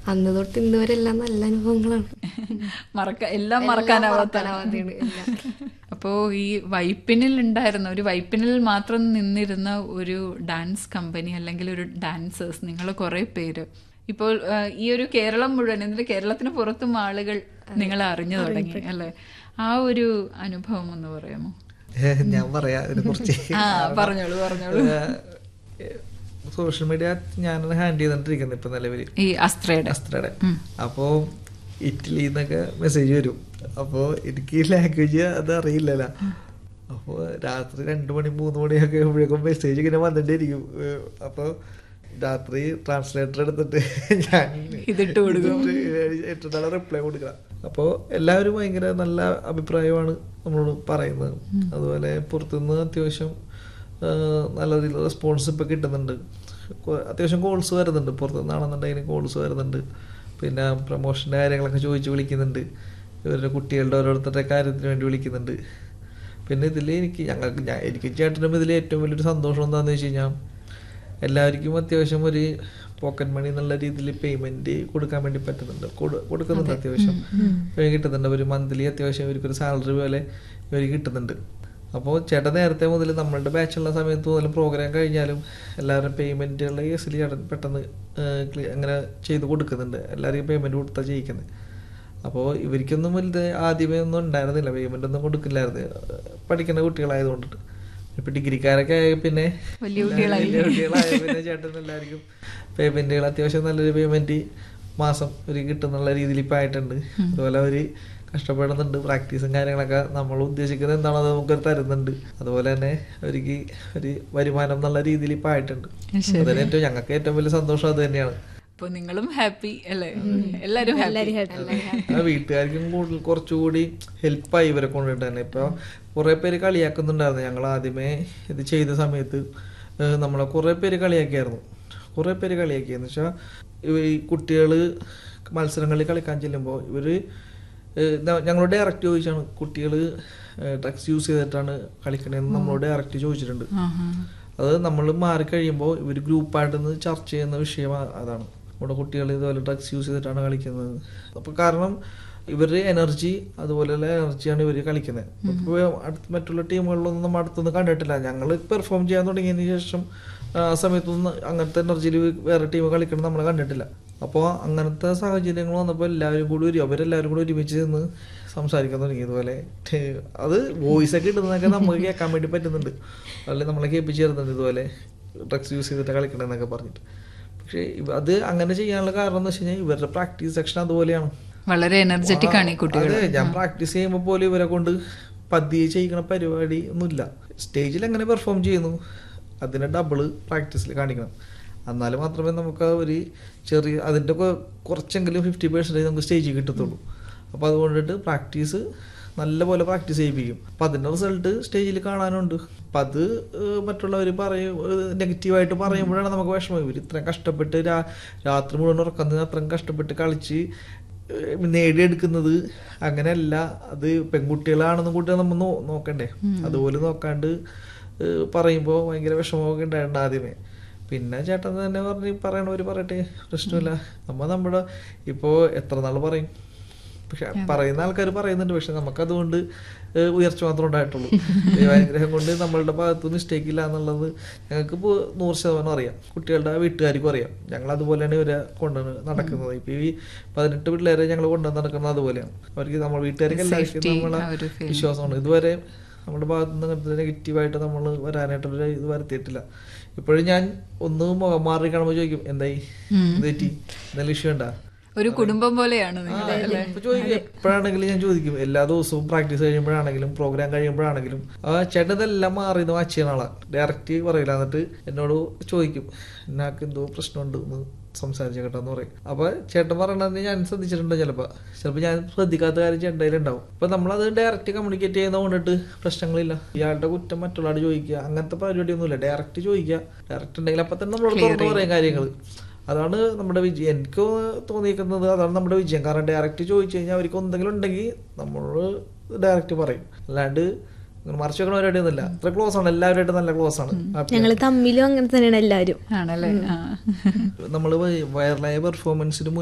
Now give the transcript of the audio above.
അന്ന് തൊട്ട് ഇന്ന് വരെ എല്ലാം നല്ല അനുഭവങ്ങളാണ് മറക്ക എല്ലാം മറക്കാനാവാത്ത മറക്കാനാവാത്തതാണ് എല്ലാം. അപ്പോൾ ഈ വൈപ്പിനിൽ ഉണ്ടായിരുന്ന ഒരു വൈപ്പിനിൽ മാത്രം നിന്നിരുന്ന ഒരു ഡാൻസ് കമ്പനി അല്ലെങ്കിൽ ഒരു ഡാൻസേഴ്സ് നിങ്ങൾ കുറേ പേര് ഇപ്പോൾ ആ, ഈ ഒരു കേരളം മുഴുവൻ എന്നിട്ട് കേരളത്തിന് പുറത്തും ആളുകൾ നിങ്ങളെ അറിഞ്ഞു തുടങ്ങി അല്ലേ ആ ഒരു അനുഭവം ഒന്ന് പറയാമോ ഏഹ് ഞാൻ പറയാ ഇതിനെ കുറിച്ച് ആ പറഞ്ഞോളൂ പറഞ്ഞോളൂ സോഷ്യൽ മീഡിയ ഞാനാണ് ഹാൻഡിൽ ചെയ്തോണ്ടിരിക്കുന്നത് ഇപ്പൊ നിലവില് ഈ അസ്ത്രയുടെ അസ്ത്രയുടെ അപ്പോ ഇറ്റലിയിൽ നിന്നൊക്കെ മെസ്സേജ് വരും അപ്പോ എനിക്ക് ലാംഗ്വേജ് അത് അറിയില്ലല്ലോ അപ്പോൾ രാത്രി രണ്ട് മണി മൂന്ന് മണിയൊക്കെ ആകുമ്പോഴേക്കും മെസ്സേജ് ഇങ്ങനെ വന്നിട്ടിരിക്കും ഏഹ് അപ്പൊ രാത്രി ട്രാൻസ്ലേറ്റർ എടുത്തിട്ട് ഞാൻ ഇതിട്ട് കൊടുക്കും. ഇട്ടിട്ടാണ് റിപ്ലൈ കൊടുക്കുക അപ്പോൾ എല്ലാവരും ഭയങ്കര നല്ല അഭിപ്രായമാണ് നമ്മളോട് പറയുന്നത് അതുപോലെ പുറത്തുനിന്ന് അത്യാവശ്യം ആ, നല്ല രീതിയിൽ റെസ്പോൺസ് ഇപ്പം കിട്ടുന്നുണ്ട് കൊ- അത്യാവശ്യം കോൾസ് വരുന്നുണ്ട് പുറത്തുനിന്നാണെന്നുണ്ടെങ്കിൽ കോൾസ് വരുന്നുണ്ട് പിന്നെ പ്രൊമോഷൻ്റെ കാര്യങ്ങളൊക്കെ ചോദിച്ച് വിളിക്കുന്നുണ്ട് ഇവരുടെ കുട്ടികളുടെ ഓരോരുത്തരുടെ കാര്യത്തിന് വേണ്ടി വിളിക്കുന്നുണ്ട് പിന്നെ ഇതിൽ എനിക്ക് ഞങ്ങൾക്ക് ഞാൻ എനിക്ക് ചേട്ടനും ഇതിൽ ഏറ്റവും വലിയൊരു സന്തോഷം എന്താണെന്ന് വെച്ച് കഴിഞ്ഞാൽ എല്ലാവർക്കും അത്യാവശ്യം ഒരു പോക്കറ്റ് മണി എന്നുള്ള രീതിയിൽ പേയ്മെന്റ് കൊടുക്കാൻ വേണ്ടി പറ്റുന്നുണ്ട് കൊടു- കൊടുക്കുന്നുണ്ട് അത്യാവശ്യം ഇവര് കിട്ടുന്നുണ്ട് ഒരു മന്ത്ലി അത്യാവശ്യം ഇവർക്കൊരു സാലറി പോലെ ഇവർ കിട്ടുന്നുണ്ട് അപ്പോൾ ചേട്ടൻ നേരത്തെ മുതൽ നമ്മളുടെ ബാച്ചുള്ള സമയത്ത് മുതൽ പ്രോഗ്രാം കഴിഞ്ഞാലും എല്ലാവരും പേയ്മെൻറ്റുള്ള കേസിൽ ചേട്ടൻ പെട്ടെന്ന് ഏഹ്, ക്ലി- അങ്ങനെ ചെയ്ത് കൊടുക്കുന്നുണ്ട് എല്ലാവർക്കും പേയ്മെൻറ്റ് കൊടുത്താൽ ചെയ്യിക്കുന്നത് അപ്പോൾ ഇവർക്കൊന്നും വലുത് ആദ്യമേ ഒന്നും ഉണ്ടായിരുന്നില്ല പേയ്മെൻ്റ് ഒന്നും കൊടുക്കില്ലായിരുന്നു പഠിക്കുന്ന കുട്ടികളായതുകൊണ്ടിട്ട് ഇപ്പൊ ഡിഗ്രിക്കാരൊക്കെ ആയ പിന്നെ വലിയ കുട്ടികളായി. വലിയ കുട്ടികളായ പിന്നെ ചേട്ടൻ എല്ലാവർക്കും പേയ്മെന്റുകൾ അത്യാവശ്യം നല്ലൊരു പേയ്മെന്റ് മാസം ഒരു കിട്ടുന്നുള്ള രീതിയിൽ ഇപ്പൊ ആയിട്ടുണ്ട് അതുപോലെ അവര് കഷ്ടപ്പെടുന്നുണ്ട് പ്രാക്ടീസും കാര്യങ്ങളൊക്കെ നമ്മൾ ഉദ്ദേശിക്കുന്നത് എന്താണോ അത് നമുക്ക് തരുന്നുണ്ട് അതുപോലെ തന്നെ അവർക്ക് ഒരു വരുമാനം എന്നുള്ള രീതിയിൽ ഇപ്പൊ ആയിട്ടുണ്ട് അതിന് ഏറ്റവും ഞങ്ങൾക്ക് ഏറ്റവും വലിയ സന്തോഷം അത് തന്നെയാണ് അപ്പോൾ നിങ്ങളും ഹാപ്പി അല്ലേ എല്ലാവരും ഹാപ്പി ആ വീട്ടുകാർക്കും കൂടുതൽ കുറച്ചുകൂടി ഹെൽപ്പായി ഇവരെ കൊണ്ടിട്ട് തന്നെ ഇപ്പോൾ കുറേ പേര് കളിയാക്കുന്നുണ്ടായിരുന്നു ഞങ്ങൾ ആദ്യമേ ഇത് ചെയ്ത സമയത്ത് ഏഹ് നമ്മളെ കുറേ പേര് കളിയാക്കിയായിരുന്നു കുറേ പേര് കളിയാക്കിയെന്ന് വെച്ചാൽ ഈ കുട്ടികൾ മത്സരങ്ങളിൽ കളിക്കാൻ ചെല്ലുമ്പോൾ ഇവർ ഞങ്ങളോട് ഡയറക്റ്റ് ചോദിച്ചാണ് കുട്ടികൾ ഡ്രഗ്സ് യൂസ് ചെയ്തിട്ടാണ് കളിക്കണതെന്ന് നമ്മളോട് ഡയറക്റ്റ് ചോദിച്ചിട്ടുണ്ട് അത് നമ്മൾ മാറിക്കഴിയുമ്പോൾ ഇവർ ഗ്രൂപ്പായിട്ട് നിന്ന് ചർച്ച ചെയ്യുന്ന വിഷയം ആ- അതാണ് നമ്മുടെ കുട്ടികൾ ഇതുപോലെ ഡ്രഗ്സ് യൂസ് ചെയ്തിട്ടാണ് കളിക്കുന്നത് അപ്പോൾ കാരണം ഇവരുടെ എനർജി അതുപോലെയുള്ള എനർജിയാണ് ഇവർ കളിക്കുന്നത് ഇപ്പോൾ അടുത്ത് മറ്റുള്ള ടീമുകളിലൊന്നും നമ്മൾ അടുത്തൊന്നും കണ്ടിട്ടില്ല ഞങ്ങൾ പെർഫോം ചെയ്യാൻ തുടങ്ങിയതിന് ശേഷം ആ സമയത്തൊന്നും അങ്ങനത്തെ എനർജിയിൽ വേറെ ടീം കളിക്കണം നമ്മൾ കണ്ടിട്ടില്ല അപ്പോൾ അങ്ങനത്തെ സാഹചര്യങ്ങൾ വന്നപ്പോൾ എല്ലാവരും കൂടി ഒരു അവരെല്ലാവരും കൂടി ഒരുമിച്ച് നിന്ന് സംസാരിക്കാൻ തുടങ്ങി ഇതുപോലെ ഠേ- അത് വോയിസ് ഒക്കെ ഇടുന്നതൊക്കെ നമുക്ക് കേൾക്കാൻ വേണ്ടി പറ്റുന്നുണ്ട് അല്ലെങ്കിൽ നമ്മളെ കേൾപ്പിച്ച് തരുന്നുണ്ട് ഇതുപോലെ ഡ്രഗ്സ് യൂസ് ചെയ്തിട്ട് കളിക്കണമെന്നൊക്കെ പറഞ്ഞിട്ട് പക്ഷേ ഇവ- അത് അങ്ങനെ ചെയ്യാനുള്ള കാരണം എന്ന് വെച്ച് കഴിഞ്ഞാൽ ഇവരുടെ പ്രാക്ടീസ് സെക്ഷൻ അതുപോലെയാണ് വളരെ എനർജറ്റിക് ആണ് ഈ കുട്ടികൾ അതെ ഞാൻ പ്രാക്ടീസ് ചെയ്യുമ്പോൾ പോലും ഇവരെ കൊണ്ട് പതിയെ ചെയ്യിക്കണ പരിപാടി ഒന്നുമില്ല സ്റ്റേജിൽ എങ്ങനെ പെർഫോം ചെയ്യുന്നു അതിനെ ഡബിള് പ്രാക്ടീസിൽ കാണിക്കണം എന്നാൽ മാത്രമേ നമുക്ക് ആ ഒരു ചെറിയ അതിൻ്റെ കൊ- കുറച്ചെങ്കിലും ഫിഫ്റ്റി പെർസെൻറ്റേജ് നമുക്ക് സ്റ്റേജിൽ കിട്ടത്തുള്ളൂ അപ്പോൾ അതുകൊണ്ടിട്ട് പ്രാക്ടീസ് നല്ലപോലെ പ്രാക്ടീസ് ചെയ്യിപ്പിക്കും അപ്പം അതിൻ്റെ റിസൾട്ട് സ്റ്റേജിൽ കാണാനുണ്ട് അപ്പം അത് ഏഹ്, മറ്റുള്ളവർ പറയും നെഗറ്റീവായിട്ട് പറയുമ്പോഴാണ് നമുക്ക് വിഷമം ഇവർ ഇത്രയും കഷ്ടപ്പെട്ട് രാ- രാത്രി മുഴുവൻ ഉറക്കം നിന്ന് അത്രയും കഷ്ടപ്പെട്ട് കളിച്ച് ഏഹ് നേടിയെടുക്കുന്നത് അങ്ങനെയല്ല അത് പെൺകുട്ടികളാണെന്നും കൂട്ടി നമ്മൾ നോ- നോക്കണ്ടേ അതുപോലെ നോക്കാണ്ട് ഏഹ് പറയുമ്പോൾ ഭയങ്കര വിഷമമൊക്കെ ഉണ്ടായിട്ടുണ്ട് ആദ്യമേ പിന്നെ ചേട്ടൻ തന്നെ പറഞ്ഞ് പറയണവർ പറയട്ടെ പ്രശ്നമില്ല നമ്മ നമ്മുടെ ഇപ്പോൾ എത്ര നാൾ പറയും പക്ഷെ പറയുന്ന ആൾക്കാർ പറയുന്നുണ്ട് പക്ഷെ നമുക്കതുകൊണ്ട് ഏഹ് ഉയർച്ച മാത്രമേ ഉണ്ടായിട്ടുള്ളൂ ദൈവാനുഗ്രഹം കൊണ്ട് നമ്മളുടെ ഭാഗത്ത് മിസ്റ്റേക്ക് ഇല്ല എന്നുള്ളത് ഞങ്ങൾക്ക് ഇപ്പോൾ നൂറ് ശതമാനം അറിയാം കുട്ടികളുടെ വീട്ടുകാർക്കും അറിയാം ഞങ്ങൾ അതുപോലെയാണ് ഇവരെ കൊണ്ടുവന്ന് നടക്കുന്നത് ഇപ്പൊ ഈ പതിനെട്ട് പിള്ളേരെ ഞങ്ങൾ കൊണ്ടുവന്ന് നടക്കുന്നത് അതുപോലെയാണ് അവർക്ക് നമ്മൾ വീട്ടുകാർക്ക് എല്ലാവർക്കും Safety നമ്മളെ ആ ഒരു feel. വിശ്വാസമാണ് ഇതുവരെ നമ്മുടെ ഭാഗത്ത് നിന്ന് അങ്ങനത്തെ നെഗറ്റീവായിട്ട് നമ്മൾ വരാനായിട്ടൊരു ഇത് വരുത്തിയിട്ടില്ല ഇപ്പോഴും ഞാൻ ഒന്ന് മുഖം മാറി കാണുമ്പോൾ ചോദിക്കും എന്തായി എന്ത് പറ്റി എന്തെങ്കിലും ഇഷ്യൂ ഉണ്ടാ ഒരു കുടുംബം പോലെയാണ് നിങ്ങളുടെ അല്ലേ ഇപ്പൊ ചോദിക്കും എപ്പോഴാണെങ്കിലും ഞാൻ ചോദിക്കും എല്ലാ ദിവസവും പ്രാക്ടീസ് കഴിയുമ്പോഴാണെങ്കിലും പ്രോഗ്രാം കഴിയുമ്പോഴാണെങ്കിലും ആ ചേട്ടൻ ഇതെല്ലാം മാറി ഇത് വാച്ച് ചെയ്യുന്ന ആളാണ് ഡയറക്റ്റ് പറയില്ല എന്നിട്ട് എന്നോട് ചോദിക്കും എന്നാക്ക് എന്തോ പ്രശ്നമുണ്ട് എന്ന് സംസാരിച്ച കേട്ടെന്ന് പറയും അപ്പൊ ചേട്ടൻ പറയണത് ഞാൻ ശ്രദ്ധിച്ചിട്ടുണ്ട് ചിലപ്പോ ചിലപ്പോ ഞാൻ ശ്രദ്ധിക്കാത്ത കാര്യം ചേട്ടൻ്റെ ഉണ്ടാവും അപ്പൊ നമ്മളത് ഡയറക്റ്റ് കമ്മ്യൂണിക്കേറ്റ് ചെയ്യുന്ന കൊണ്ടിട്ട് പ്രശ്നങ്ങളില്ല ഇയാളുടെ കുറ്റം മറ്റുള്ളവരോട് ചോദിക്കുക അങ്ങനത്തെ പരിപാടിയൊന്നുമില്ല ഡയറക്റ്റ് ചോദിക്കുക ഡയറക്റ്റ് ഉണ്ടെങ്കിൽ അപ്പൊ തന്നെ നമ്മളോട് തുറന്നു പറയാം കാര്യങ്ങൾ അതാണ് നമ്മുടെ വിജയം എനിക്ക് തോന്നിയിരിക്കുന്നത് അതാണ് നമ്മുടെ വിജയം കാരണം ഡയറക്റ്റ് ചോദിച്ചു കഴിഞ്ഞാൽ അവർക്ക് എന്തെങ്കിലും ഉണ്ടെങ്കിൽ നമ്മൾ ഡയറക്റ്റ് പറയും അല്ലാണ്ട് ഇങ്ങനെ മറിച്ച് വെക്കണ പരിപാടിയൊന്നുമില്ല അത്ര ക്ലോസ് ആണ് എല്ലാവരുമായിട്ട് നല്ല ക്ലോസ് ആണ് ഞങ്ങൾ തമ്മിലും അങ്ങനെ തന്നെയാണ് എല്ലാവരും ആണല്ലേ ആ നമ്മൾ വൈറലായ പെർഫോമൻസിന്